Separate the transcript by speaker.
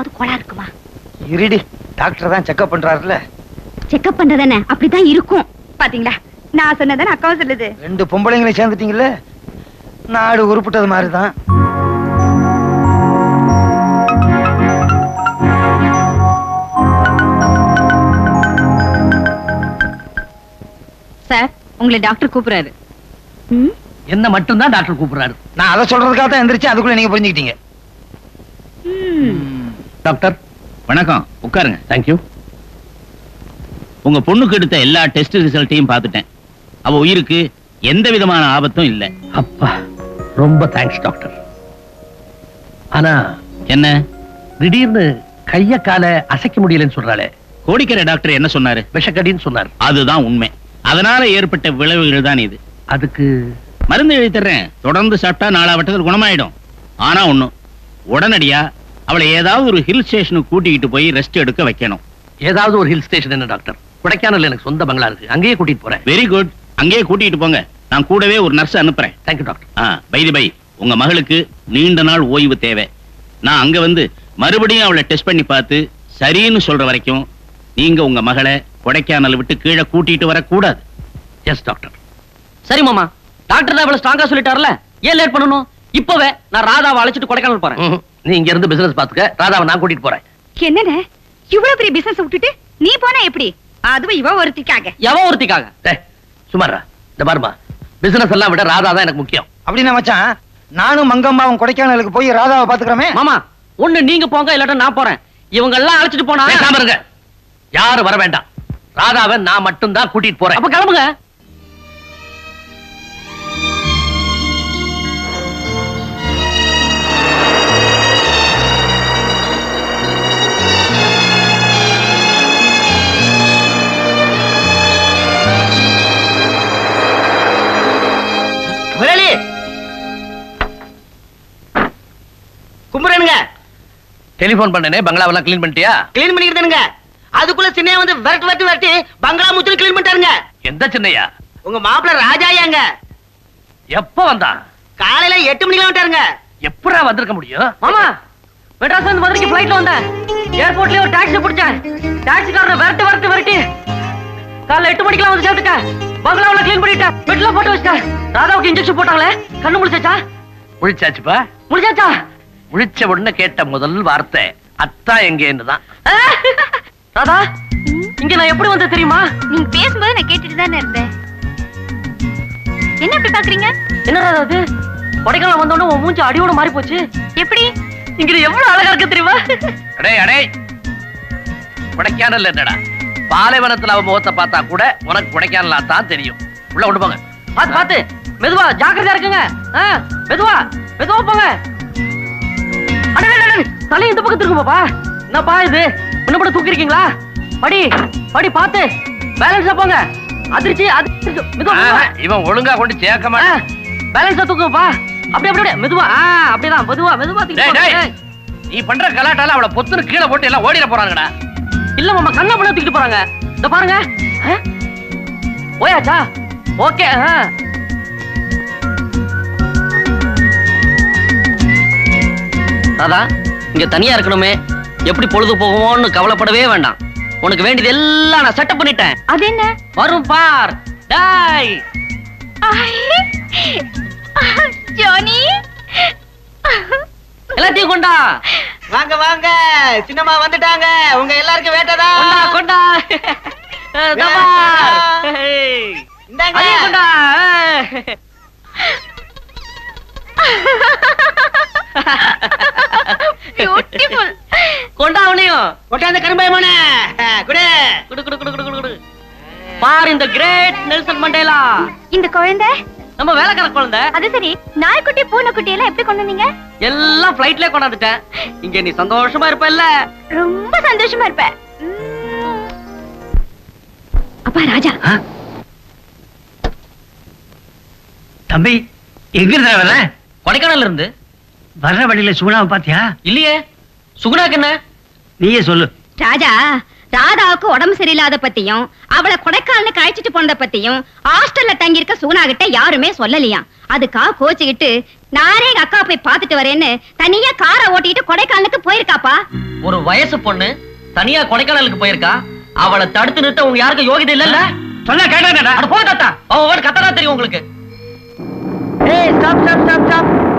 Speaker 1: ஏதாவது கோளாறு இருக்குமா
Speaker 2: இருடி டாக்டர் தான் செக்அப் பண்றாருல
Speaker 1: செக்அப் பண்றதானே அப்படித்தான் இருக்கும் பாத்தீங்களா நான் சொன்னதானே அக்காவும் சொல்லுது
Speaker 2: ரெண்டு பொம்பளைங்களை சேர்ந்துட்டீங்கல்ல நாடு உருப்பிட்டது மாதிரிதான்
Speaker 1: சார் உங்களை டாக்டர் கூப்பிடுறாரு
Speaker 3: என்ன மட்டும்தான் டாக்டர் கூப்பிடுறாரு
Speaker 2: நான் அதை சொல்றதுக்காக தான் எந்திரிச்சு அதுக்குள்ள நீங்க புரிஞ்சுக்கிட்டீங்க
Speaker 3: டாக்டர்
Speaker 4: வணக்கம் உட்காருங்க
Speaker 3: தேங்க்யூ
Speaker 4: உங்க பொண்ணுக்கு எடுத்த எல்லா டெஸ்ட் ரிசல்ட்டையும் பார்த்துட்டேன் அவ உயிருக்கு எந்த விதமான ஆபத்தும் இல்ல
Speaker 3: அப்பா ரொம்ப தேங்க்ஸ் டாக்டர் ஆனா
Speaker 4: என்ன
Speaker 3: திடீர்னு கைய கால அசைக்க முடியலன்னு சொல்றாளே
Speaker 4: கோடிக்கரை டாக்டர் என்ன சொன்னாரு
Speaker 3: விஷக்கடின்னு சொன்னார்
Speaker 4: அதுதான் உண்மை அதனால ஏற்பட்ட விளைவுகள் தான் இது
Speaker 3: அதுக்கு
Speaker 4: மருந்து எழுதி தர்றேன் தொடர்ந்து சாப்பிட்டா நாளாவட்டத்தில் குணமாயிடும் ஆனா ஒண்ணும் உடனடியா அவளை ஏதாவது ஒரு ஹில் ஸ்டேஷனுக்கு கூட்டிக்கிட்டு போய் ரெஸ்ட் எடுக்க வைக்கணும்
Speaker 3: ஏதாவது ஒரு ஹில் ஸ்டேஷன் என்ன டாக்டர் கொடைக்கானல் எனக்கு சொந்த பங்களா இருக்கு அங்கேயே கூட்டிட்டு போறேன்
Speaker 4: வெரி குட் அங்கேயே கூட்டிட்டு போங்க நான் கூடவே ஒரு நர்ஸ் அனுப்புறேன்
Speaker 3: thank you doctor
Speaker 4: ah by the by உங்க மகளுக்கு நீண்ட நாள் ஓய்வு தேவை நான் அங்க வந்து மறுபடியும் அவளை டெஸ்ட் பண்ணி பார்த்து சரின்னு சொல்ற வரைக்கும் நீங்க உங்க மகளை கொடைக்கானல் விட்டு கீழே கூட்டிட்டு வரக்கூடாது
Speaker 3: எஸ் டாக்டர்
Speaker 5: சரி மாமா டாக்டர் தான் இவ்வளவு ஸ்ட்ராங்கா சொல்லிட்டாருல ஏன் லேட் பண்ணணும் இப்பவே நான் ராதாவை அழைச்சிட்டு கொடைக்கானல் போறேன்
Speaker 3: ம்ஹும். நீ இங்க இருந்து பிசினஸ் பாத்துக்க ராதாவை நான் கூட்டிட்டு போறேன்
Speaker 1: என்னண்ணே இவ்வளவு பெரிய பிசினஸ் விட்டுட்டு நீ போனா எப்படி அதுவும் இவ ஒருத்திக்காக
Speaker 5: எவன் ஒருத்திக்காக
Speaker 3: டேய், சுமாரா இந்த பாருமா பிசினஸ் எல்லாம் விட ராதா தான் எனக்கு முக்கியம்
Speaker 2: அப்படின்னா மச்சான் நானும் மங்கம்மாவும் கொடைக்கானலுக்கு போய் ராதாவை பாத்துக்கிறோமே
Speaker 5: மாமா ஒண்ணு நீங்க போங்க இல்லாட்டா நான் போறேன் இவங்க எல்லாம் அழைச்சிட்டு போனா
Speaker 3: பேசாம இருங்க யாரும் வர வேண்டாம் ராதாவை நான் மட்டும் தான் கூட்டிட்டு போறேன்
Speaker 5: அப்ப கிளம்புங்க
Speaker 6: முதலாளி கும்புறனுங்க
Speaker 3: டெலிபோன் பண்ணனே பங்களாவெல்லாம் கிளீன் பண்ணிட்டியா
Speaker 6: கிளீன் பண்ணிக்கிறதுனுங்க அதுக்குள்ள சின்னையா வந்து விரட்டு விரட்டு விரட்டி பங்களா முத்திரி கிளீன் பண்ணிட்டாருங்க
Speaker 3: எந்த சின்னையா
Speaker 6: உங்க மாப்பிள்ள ராஜாயாங்க
Speaker 3: எப்ப வந்தான்
Speaker 6: காலையில எட்டு மணிக்கு வந்துட்டாருங்க
Speaker 3: எப்படா வந்திருக்க முடியும்
Speaker 5: மாமா மெட்ராஸ் இருந்து மதுரைக்கு ஃபிளைட்ல வந்தேன் ஏர்போர்ட்லயே ஒரு டாக்ஸி பிடிச்சேன் டாக்ஸிக்காரனை விரட்டு விரட்டு விரட்டி காலைல எட்டு மணிக்கெல்லாம் வந்து சேர்த்துட்டேன் பங்களாவில் க்ளீன் பண்ணிட்டேன் பெட்ல போட்டு வச்சிட்டேன் ராதாவுக்கு இன்ஜெக்ஷன் போட்டாங்களே கண்ணு முடிச்சாச்சா
Speaker 3: முழிச்சாச்சுப்பா
Speaker 5: முடிச்சாச்சா
Speaker 3: முழிச்ச உடனே கேட்ட முதல் வார்த்தை அத்தா எங்கேன்னு தான்
Speaker 5: ஆ! ராதா இங்க நான் எப்படி வந்தேன் தெரியுமா
Speaker 1: நீங்க பேசும்போது நான் கேட்டுட்டு தானே இருந்தேன் என்ன அப்படி பாக்குறீங்க
Speaker 5: என்ன ராதா அது கொடைக்கானல் வந்த உடனே உன் மூஞ்சி அடியோட மாறி போச்சு
Speaker 1: எப்படி
Speaker 5: இங்க நீ எவ்வளவு அழகா இருக்கு தெரியுமா
Speaker 3: அடே அடே கொடைக்கானல் என்னடா பாலைவனத்துல அவன் முகத்தை பார்த்தா கூட உனக்கு கொடைக்கானலா தான் தெரியும் உள்ள கொண்டு போங்க
Speaker 5: பாத்து பாத்து மெதுவா ஜாக்கிரதையா இருக்குங்க ஆ, மெதுவா மெதுவா போங்க அட, அட, அட, அட, தலை இந்த பக்கம் திரும்பப்பா என்னப்பா இது முன்ன கூட தூக்கி இருக்கீங்களா படி படி பாத்து பேலன்ஸா போங்க அதிர்ச்சி அதிர்ச்சி மெதுவா
Speaker 3: ஆஹா,
Speaker 5: மெதுவா.
Speaker 3: இவன் ஒழுங்கா கொண்டு சேர்க்க
Speaker 5: ஆ,
Speaker 3: மாட்டான்
Speaker 5: பேலன்ஸா தூக்குப்பா அப்படியே அப்படியே மெதுவா ஆ அப்படிதான் மெதுவா மெதுவா தூக்கி
Speaker 3: டேய்,
Speaker 5: போங்க.
Speaker 3: டேய். நீ பண்ற கலாட்டால அவளை பொத்துன்னு கீழே போட்டு எல்லாம் ஓடிட போறாங்கடா
Speaker 5: இல்ல மாமா கண்ணா பண்ண தூக்கிட்டு போறாங்க இந்த பாருங்க ஆ? போயாச்சா ஓகே ராதா இங்க தனியா இருக்கணுமே எப்படி பொழுது போகுமோன்னு கவலைப்படவே வேண்டாம் உனக்கு வேண்டியது எல்லாம் நான் செட்டப் பண்ணிட்டேன்
Speaker 1: அது என்ன
Speaker 5: வரும் பார் டாய்
Speaker 1: ஜானி
Speaker 5: எல்லாத்தையும் கொண்டா
Speaker 6: வாங்க வாங்க சின்னம்மா வந்துட்டாங்க உங்க எல்லாருக்கும்
Speaker 5: கொண்டா
Speaker 6: வேட்டதான்
Speaker 5: கொண்டா அஹ், இதோ பார். ஏய்.
Speaker 6: இந்தாங்க.
Speaker 5: அதையும் கொண்டா
Speaker 1: பியூட்டிஃபுல்
Speaker 5: கொண்டா அவனையும்
Speaker 6: கொட்டாந்த கரும்பாயமான குடு
Speaker 5: குடு குடு குடு குடு குடு குடு பார் இந்த கிரேட் நெல்சன் மண்டேலா
Speaker 1: இந்த குழந்தை
Speaker 5: நம்ம வேலைக்கார குழந்தை
Speaker 1: அது சரி நாய்க்குட்டி பூனைக்குட்டி எல்லாம் எப்படி கொண்டு வந்தீங்க
Speaker 5: எல்லாம் ஃபிளைட்லயே கொண்டாந்துட்டேன் இங்க நீ சந்தோஷமா இருப்பல்ல
Speaker 1: ரொம்ப சந்தோஷமா இருப்ப உம். அப்பா ராஜா
Speaker 3: தம்பி எங்க இருந்தா வர
Speaker 5: கொடைக்கானல்ல இருந்து
Speaker 3: வர்ற வழியில சுகுணாவை பாத்தியா
Speaker 5: இல்லையே சுகுணாக்கு என்ன
Speaker 3: நீயே சொல்லு
Speaker 1: ராஜா ராதாவுக்கு உடம்பு சரியில்லாத பத்தியும் அவளை கொடைக்கானலுக்கு அழைச்சிட்டு போனத பத்தியும் ஹாஸ்டல்ல தங்கியிருக்க சூனா கிட்ட யாருமே சொல்லலையாம் அதுக்காக கோச்சுக்கிட்டு நானே எங்க அக்கா போய் பாத்துட்டு வரேன்னு தனியா காரை ஓட்டிட்டு கொடைக்கானலுக்கு போயிருக்காப்பா
Speaker 5: ஒரு வயசு பொண்ணு தனியா கொடைக்கானலுக்கு போயிருக்கா அவளை தடுத்து நிறுத்த உங்க யாருக்கும் யோகிதை இல்லல்ல
Speaker 3: சொன்னா கேட்டா
Speaker 5: அட போ தாத்தா அவன் கத்தனா தெரியும் உங்களுக்கு
Speaker 6: ஏய் ஸ்டாப் ஸ்டாப் ஸ்டாப் ஸ்டாப்